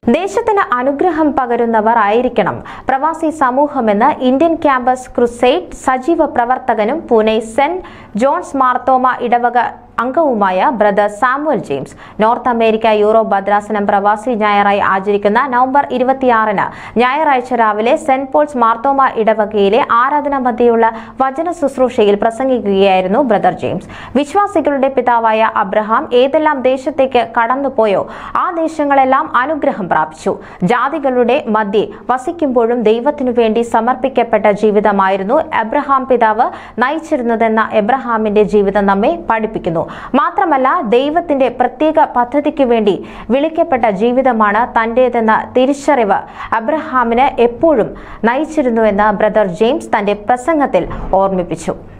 ദേശത്തിന് അനുഗ്രഹം പകരുന്നവർ ആയിരിക്കണം പ്രവാസി സമൂഹമെന്ന് ഇന്ത്യൻ ക്യാമ്പസ് ക്രുസൈഡ് സജീവ പ്രവർത്തകനും പൂനെ സെന്റ് ജോൺസ് മാർത്തോമ ഇടവക അംഗവുമായ brother Samuel James North America Europe ഭദ്രാസനം പ്രവാസി ഞായറായി ആചരിക്കുന്ന നവംബർ ഇരുപത്തിയാറിന് ഞായറാഴ്ച രാവിലെ സെന്റ് പോൾസ് മാർത്തോമ ഇടവകയിലെ ആരാധന മധ്യയുള്ള വചന ശുശ്രൂഷയിൽ പ്രസംഗിക്കുകയായിരുന്നു ബ്രദർ ജെയിംസ് വിശ്വാസികളുടെ പിതാവായ അബ്രഹാം ഏതെല്ലാം ദേശത്തേക്ക് കടന്നുപോയോ ആ ദേശങ്ങളെല്ലാം അനുഗ്രഹം പ്രാപിച്ചു ജാതികളുടെ മധ്യേ വസിക്കുമ്പോഴും ദൈവത്തിനു വേണ്ടി സമർപ്പിക്കപ്പെട്ട ജീവിതമായിരുന്നു എബ്രഹാം പിതാവ് നയിച്ചിരുന്നതെന്ന എബ്രഹാമിന്റെ ജീവിതം നമ്മെ പഠിപ്പിക്കുന്നു മാത്രമല്ല ദൈവത്തിന്റെ പ്രത്യേക പദ്ധതിക്ക് വേണ്ടി വിളിക്കപ്പെട്ട ജീവിതമാണ് തന്റേതെന്ന തിരിച്ചറിവ് അബ്രഹാമിന് എപ്പോഴും നയിച്ചിരുന്നുവെന്ന് ബ്രദർ ജെയിംസ് തന്റെ പ്രസംഗത്തിൽ ഓർമ്മിപ്പിച്ചു